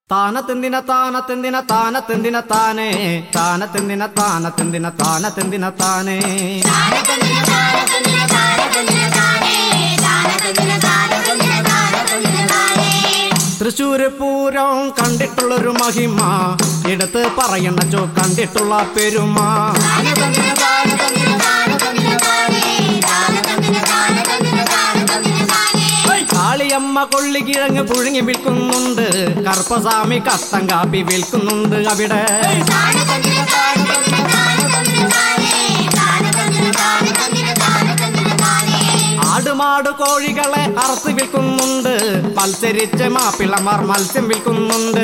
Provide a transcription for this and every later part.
താനത്തെന്തിന താനത്തെന്തിന താനത്തെന്തിന താനേ താനത്തെന്തിന താനത്തെന്തിന താനത്തെന്തിന താനേ തൃശ്ശൂര് പൂരം കണ്ടിട്ടുള്ളൊരു മഹിമ എടുത്ത് പറയണ ചോ കണ്ടിട്ടുള്ള പെരുമ കാളിയമ്മ കൊള്ളിക്കിഴങ്ങ് പുഴുങ്ങി വിൽക്കുന്നുണ്ട് കറുപ്പസ്വാമി കത്തം കാപ്പി വിൽക്കുന്നുണ്ട് അവിടെ ആടുമാട് കോഴികളെ അറുത്ത് വിൽക്കുന്നുണ്ട് മത്സരിച്ച മാപ്പിളമാർ മത്സ്യം വിൽക്കുന്നുണ്ട്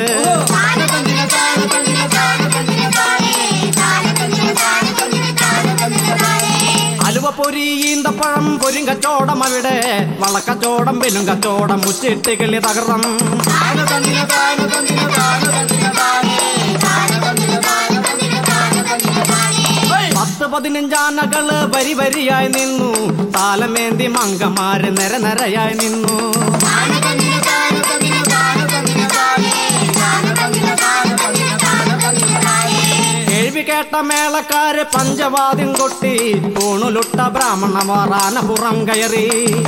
അലുവ പൊരി ഈന്തപ്പഴം പൊരും കച്ചോടം അവിടെ വളക്കച്ചോടം പെരും കച്ചോടം മുച്ചിട്ട് കിളി തകർണം പത്ത് പതിനഞ്ചാനകള് വരി വരിയായി നിന്നു താലമേന്തി മങ്കമാര് നിര നിരയായി നിന്നു കേൾവി കേട്ട മേളക്കാര് പഞ്ചവാദ്യം കൊട്ടി പൂണുലുട്ട ബ്രാഹ്മണമാർ ആനപുറം കയറി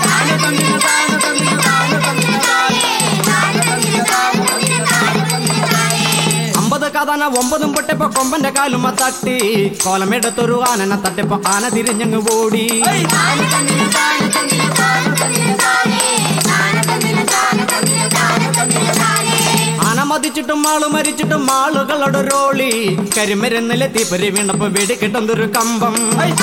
അമ്പത് കഥന ഒമ്പതും പൊട്ടിപ്പോ കൊമ്പന്റെ കാലുമ തട്ടി കോലമെടുത്തൊരു ആനനെ തട്ടിപ്പോ ആന തിരിഞ്ഞങ്ങ് ഓടി ആന മതിച്ചിട്ടും ആള് മരിച്ചിട്ടും ആളുകളുടെ റോളി കരിമരുന്നിലെ തീപ്പരി വീണപ്പോ വെടിക്കിട്ടുന്നൊരു കമ്പം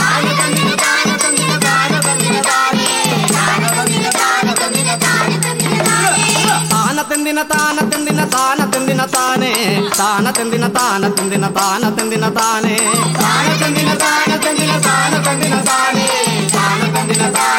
താനത്തെന്തിന താനത്തെന്തിന താനത്തെന്തിന താനേ താനത്തെന്തിന താനത്തെന്തിന താനത്തെന്തിന താനേ താനത്തെന്തിന താനത്തെന്തിന താനത്തെന്തിന താനേ താനത്തെന്തിന താനേ